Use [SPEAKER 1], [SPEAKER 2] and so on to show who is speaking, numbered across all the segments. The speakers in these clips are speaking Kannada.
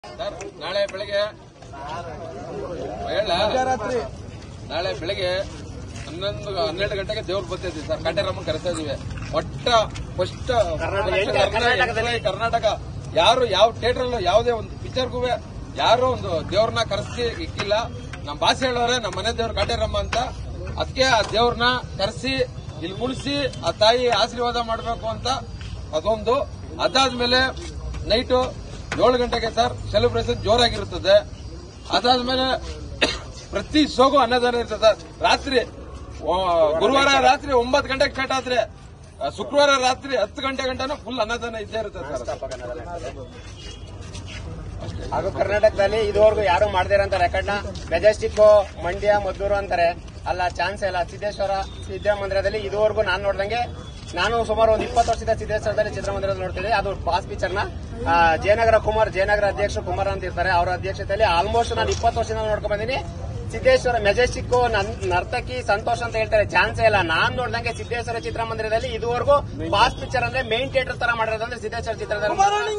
[SPEAKER 1] ಸರ್ ನಾಳೆ ಬೆಳಿಗ್ಗೆ ಹೇಳ ನಾಳೆ ಬೆಳಿಗ್ಗೆ ಹನ್ನೊಂದು ಹನ್ನೆರಡು ಗಂಟೆಗೆ ದೇವ್ರು ಬರ್ತಿದ್ವಿ ಸರ್ ಕಾಟೇರಮ್ಮನ್ ಕರೆಸ್ತಾ ಇದೀವಿ ಒಟ್ಟ ಫಸ್ಟ್ ಕರ್ನಾಟಕ ಯಾರು ಯಾವ ಥಿಯೇಟರ್ ಅಲ್ಲೂ ಯಾವುದೇ ಒಂದು ಪಿಕ್ಚರ್ಗೂ ಯಾರು ಒಂದು ದೇವ್ರನ್ನ ಕರೆಸಿ ಇಕ್ಕಿಲ್ಲ ನಮ್ಮ ಭಾಷೆ ಹೇಳೋರೆ ನಮ್ಮ ಮನೆ ದೇವ್ರು ಕಾಟೇರಮ್ಮ ಅಂತ ಅದಕ್ಕೆ ಆ ದೇವ್ರನ್ನ ಕರೆಸಿ ಇಲ್ಲಿ ಕುಣಿಸಿ ಆ ತಾಯಿ ಆಶೀರ್ವಾದ ಮಾಡಬೇಕು ಅಂತ ಅದೊಂದು ಅದಾದ್ಮೇಲೆ ನೈಟು ಏಳು ಗಂಟೆಗೆ ಸರ್ ಸೆಲೆಬ್ರೇಷನ್ ಜೋರಾಗಿರುತ್ತದೆ ಅದಾದ್ಮೇಲೆ ಪ್ರತಿ ಸೋಗು ಅನ್ನದಾನ ಇರ್ತದೆ ಸರ್ ರಾತ್ರಿ ಆ, ಗುರುವಾರ ರಾತ್ರಿ ಒಂಬತ್ತು ಗಂಟೆಗೆ ಸ್ಟಾರ್ಟ್ ಆದ್ರೆ ಆ, ಶುಕ್ರವಾರ ರಾತ್ರಿ ಹತ್ತು ಗಂಟೆ ಗಂಟನೂ ಫುಲ್ ಅನ್ನದಾನ ಇದ್ದೇ ಇರುತ್ತೆ ಸರ್
[SPEAKER 2] ಹಾಗೂ ಕರ್ನಾಟಕದಲ್ಲಿ ಇದುವರೆಗೂ ಯಾರು ಮಾಡದಿರಂತ ರೆಕಾರ್ಡ್ ನ ಮೆಜೆಸ್ಟಿಕ್ ಮಂಡ್ಯ ಮದ್ದೂರು ಅಂತಾರೆ ಅಲ್ಲ ಚಾನ್ಸ್ ಇಲ್ಲ ಸಿದ್ದೇಶ್ವರ ಸಿದ್ದಮಂದಿರದಲ್ಲಿ ಇದುವರೆಗೂ ನಾನು ನೋಡ್ದಂಗೆ ನಾನು ಸುಮಾರು ಒಂದು ಇಪ್ಪತ್ತು ವರ್ಷದ ಸಿದ್ದೇಶ್ವರದಲ್ಲಿ ಚಿತ್ರಮಂದಿರದಲ್ಲಿ ನೋಡ್ತಿದ್ದೆ ಅದು ಪಾಸ್ ಪಿಕ್ಚರ್ ನ ಆ, ಜಯನಗರ ಕುಮಾರ್ ಜಯನಗರ ಅಧ್ಯಕ್ಷರು ಕುಮಾರ್ ಅಂತ ಇರ್ತಾರೆ ಅವರ ಅಧ್ಯಕ್ಷತೆಯಲ್ಲಿ ಆಲ್ಮೋಸ್ಟ್ ನಾನು ಇಪ್ಪತ್ತು ವರ್ಷದಿಂದ ನೋಡ್ಕೊಂಡ್ ಬಂದಿನಿ ಸಿದ್ದೇಶ್ವರ ಮೆಜೆಸ್ಟಿಕ್ ನರ್ತಕಿ ಸಂತೋಷ್ ಅಂತ ಹೇಳ್ತಾರೆ ಚಾನ್ಸೇ ಇಲ್ಲ ನಾನ್ ನೋಡ್ದಂಗೆ ಸಿದ್ದೇಶ್ವರ ಚಿತ್ರಮಂದಿರದಲ್ಲಿ ಇದುವರೆಗೂ ಪಾಸ್ ಪಿಕ್ಚರ್ ಅಂದ್ರೆ ಮೇನ್ ಥಿಯೇಟರ್ ತರ ಮಾಡಿರೋದಂದ್ರೆ ಸಿದ್ದೇಶ್ವರ ಚಿತ್ರದಲ್ಲಿ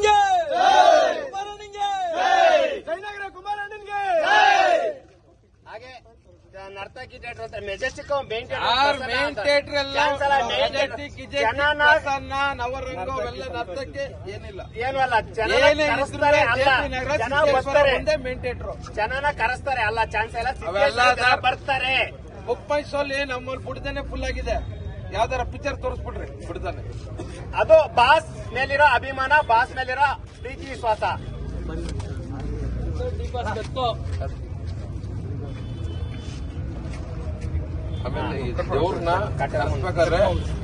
[SPEAKER 2] ಹಾಗೆ ನರ್ತಕಿ ಥಿಯೇಟರ್ ಅಂತ ಮೆಜೆಸ್ಟಿಕ್ ಮೇನ್
[SPEAKER 1] ಯಾರ್ ಮೇನ್ ಥಿಯೇಟರ್ ಎಲ್ಲ ಮೆಜೆಸ್ಟಿಕ್, ಗಿಜೆಸ್ಟಿಕ್,
[SPEAKER 2] ಜನನ
[SPEAKER 1] ಪ್ರಸನ್ನ, ನವರಂಗ ಅವೆಲ್ಲ ನರ್ತಕ್ಕೆ ಏನಿಲ್ಲ
[SPEAKER 2] ಏನು ಅಲ್ಲ ಜನ
[SPEAKER 1] ಏನೇ
[SPEAKER 2] ಕರೆಸ್ತಾರೆ ಅಲ್ಲ
[SPEAKER 1] ನಗರ
[SPEAKER 2] ಜನ
[SPEAKER 1] ಸಿದ್ದೇಶ್ವರ
[SPEAKER 2] ಬರ್ತಾರೆ
[SPEAKER 1] ಒಂದೇ ಮೇನ್ ಥಿಯೇಟರ್
[SPEAKER 2] ಜನನ ಕರೆಸ್ತಾರೆ ಅಲ್ಲ ಚಾನ್ಸ್ ಇಲ್ಲ
[SPEAKER 1] ಅವೆಲ್ಲ
[SPEAKER 2] ಸಿದ್ದೇಶ್ವರ ಜನ
[SPEAKER 1] ಸರ್-
[SPEAKER 2] ಬರ್ತಾರೆ
[SPEAKER 1] ಬುಕ್ ಮೈ ಸೋಲ್ ನಮ್ಮಲ್ಲಿ ಬಿಡ್ದೇನೆ ಫುಲ್ ಆಗಿದೆ ಯಾವ್ದಾರ ಪಿಕ್ಚರ್ ತೋರಿಸ್ಬಿಡ್ರಿ ಬಿಡ್ತಾನೆ
[SPEAKER 2] ಅದು ಬಾಸ್ ಮೇಲಿರೋ ಅಭಿಮಾನ ಬಾಸ್ ಮೇಲಿರೋ ಪ್ರೀತಿ ವಿಶ್ವಾಸ
[SPEAKER 1] ಆಮೇಲೆ ಈ ದೇವ್ರನ್ನ ಕರೆಸ್ಬೇಕಾದ್ರೆ